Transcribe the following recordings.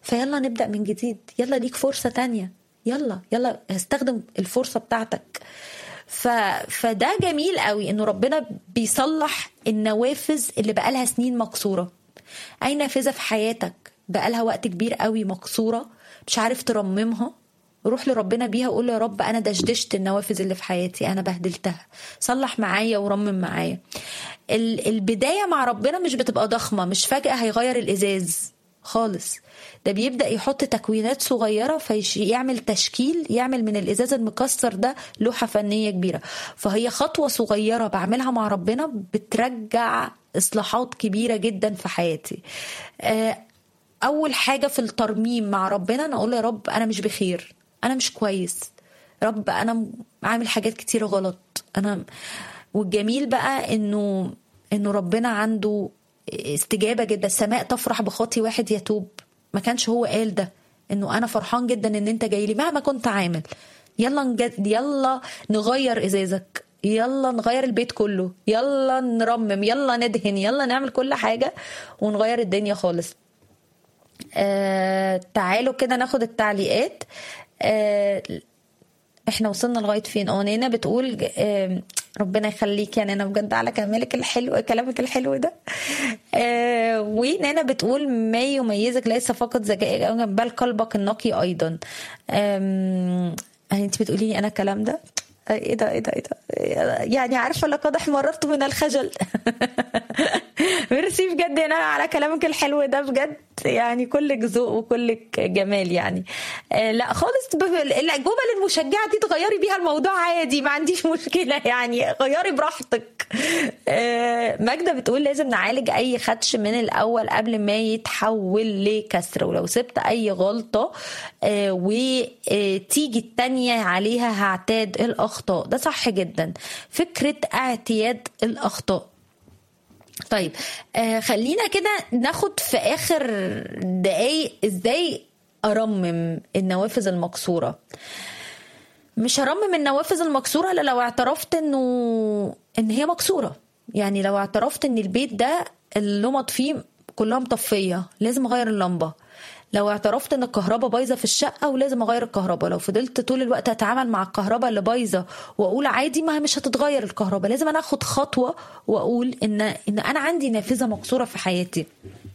فيلا نبدا من جديد يلا ليك فرصه تانية يلا يلا استخدم الفرصه بتاعتك ف... فده جميل قوي انه ربنا بيصلح النوافذ اللي بقالها سنين مكسوره اي نافذه في حياتك بقالها وقت كبير قوي مكسوره مش عارف ترممها روح لربنا بيها وقول له يا رب انا دشدشت النوافذ اللي في حياتي انا بهدلتها صلح معايا ورمم معايا البدايه مع ربنا مش بتبقى ضخمه مش فجاه هيغير الازاز خالص ده بيبدا يحط تكوينات صغيره فيعمل تشكيل يعمل من الازاز المكسر ده لوحه فنيه كبيره فهي خطوه صغيره بعملها مع ربنا بترجع اصلاحات كبيره جدا في حياتي اول حاجه في الترميم مع ربنا انا اقول يا رب انا مش بخير انا مش كويس رب انا عامل حاجات كتيره غلط انا والجميل بقى انه انه ربنا عنده استجابه جدا السماء تفرح بخاطي واحد يتوب ما كانش هو قال ده انه انا فرحان جدا ان انت جاي لي مهما كنت عامل يلا نجد يلا نغير ازازك يلا نغير البيت كله يلا نرمم يلا ندهن يلا نعمل كل حاجه ونغير الدنيا خالص آه تعالوا كده ناخد التعليقات آه احنا وصلنا لغايه فين اه نينا بتقول آه ربنا يخليك يعني انا بجد على كلامك الحلو كلامك الحلو ده آه ونانا بتقول ما يميزك ليس فقط ذكائك بل قلبك النقي ايضا انت بتقولي لي انا الكلام ده ايه ده ايه ده ايه ده يعني عارفه لقد احمررت من الخجل ميرسي بجد انا على كلامك الحلو ده بجد يعني كلك ذوق وكلك جمال يعني آه لا خالص الجمل المشجعه دي تغيري بيها الموضوع عادي ما عنديش مشكله يعني غيري براحتك آه ماجده بتقول لازم نعالج اي خدش من الاول قبل ما يتحول لكسر ولو سبت اي غلطه آه وتيجي التانية عليها هعتاد الاخطاء ده صح جدا فكره اعتياد الاخطاء طيب آه خلينا كده ناخد في اخر دقايق ازاي ارمم النوافذ المكسوره مش هرمم النوافذ المكسوره الا لو اعترفت انه ان هي مكسوره يعني لو اعترفت ان البيت ده اللمط فيه كلها مطفيه لازم اغير اللمبه لو اعترفت ان الكهرباء بايظه في الشقه ولازم اغير الكهرباء لو فضلت طول الوقت اتعامل مع الكهرباء اللي بايظه واقول عادي ما مش هتتغير الكهرباء لازم انا اخد خطوه واقول ان ان انا عندي نافذه مكسوره في حياتي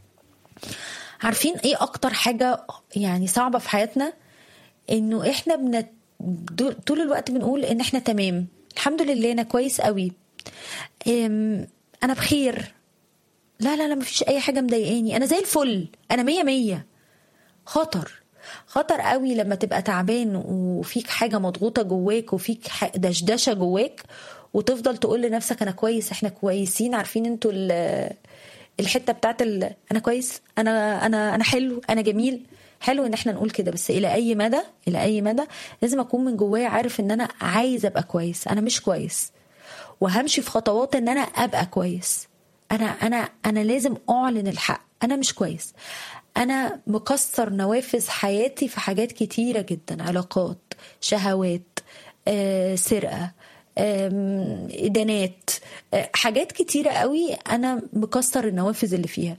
عارفين ايه اكتر حاجه يعني صعبه في حياتنا انه احنا بنت طول الوقت بنقول ان احنا تمام الحمد لله انا كويس قوي انا بخير لا لا لا مفيش اي حاجه مضايقاني انا زي الفل انا مية مية خطر خطر قوي لما تبقى تعبان وفيك حاجه مضغوطه جواك وفيك دشدشه جواك وتفضل تقول لنفسك انا كويس احنا كويسين عارفين انتوا الحته بتاعت انا كويس انا انا انا حلو انا جميل حلو ان احنا نقول كده بس الى اي مدى الى اي مدى لازم اكون من جوايا عارف ان انا عايز ابقى كويس انا مش كويس وهمشي في خطوات ان انا ابقى كويس انا انا انا لازم اعلن الحق انا مش كويس انا مكسر نوافذ حياتي في حاجات كتيرة جدا علاقات شهوات آه، سرقة آم، إدانات آه، حاجات كتيرة قوي أنا مكسر النوافذ اللي فيها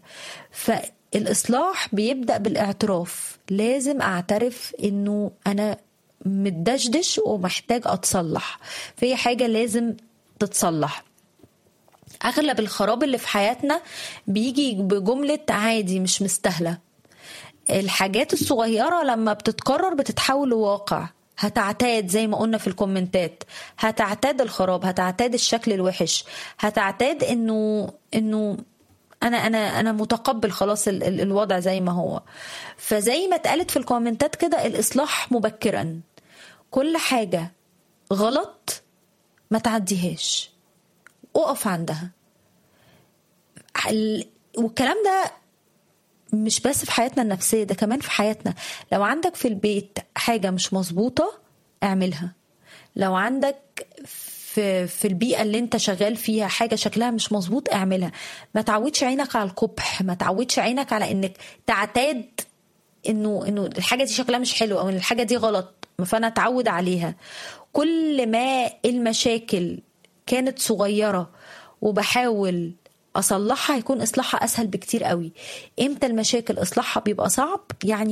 فالإصلاح بيبدأ بالاعتراف لازم أعترف إنه أنا متدشدش ومحتاج أتصلح في حاجة لازم تتصلح اغلب الخراب اللي في حياتنا بيجي بجمله عادي مش مستاهله الحاجات الصغيره لما بتتكرر بتتحول لواقع هتعتاد زي ما قلنا في الكومنتات هتعتاد الخراب هتعتاد الشكل الوحش هتعتاد انه انه انا انا انا متقبل خلاص ال- ال- الوضع زي ما هو فزي ما اتقالت في الكومنتات كده الاصلاح مبكرا كل حاجه غلط ما تعديهاش اقف عندها ال- والكلام ده مش بس في حياتنا النفسية ده كمان في حياتنا لو عندك في البيت حاجة مش مظبوطة اعملها لو عندك في في البيئة اللي انت شغال فيها حاجة شكلها مش مظبوط اعملها ما تعودش عينك على القبح ما تعودش عينك على انك تعتاد انه انه الحاجة دي شكلها مش حلو او ان الحاجة دي غلط فانا اتعود عليها كل ما المشاكل كانت صغيرة وبحاول اصلحها هيكون اصلاحها اسهل بكتير قوي امتى المشاكل اصلاحها بيبقى صعب يعني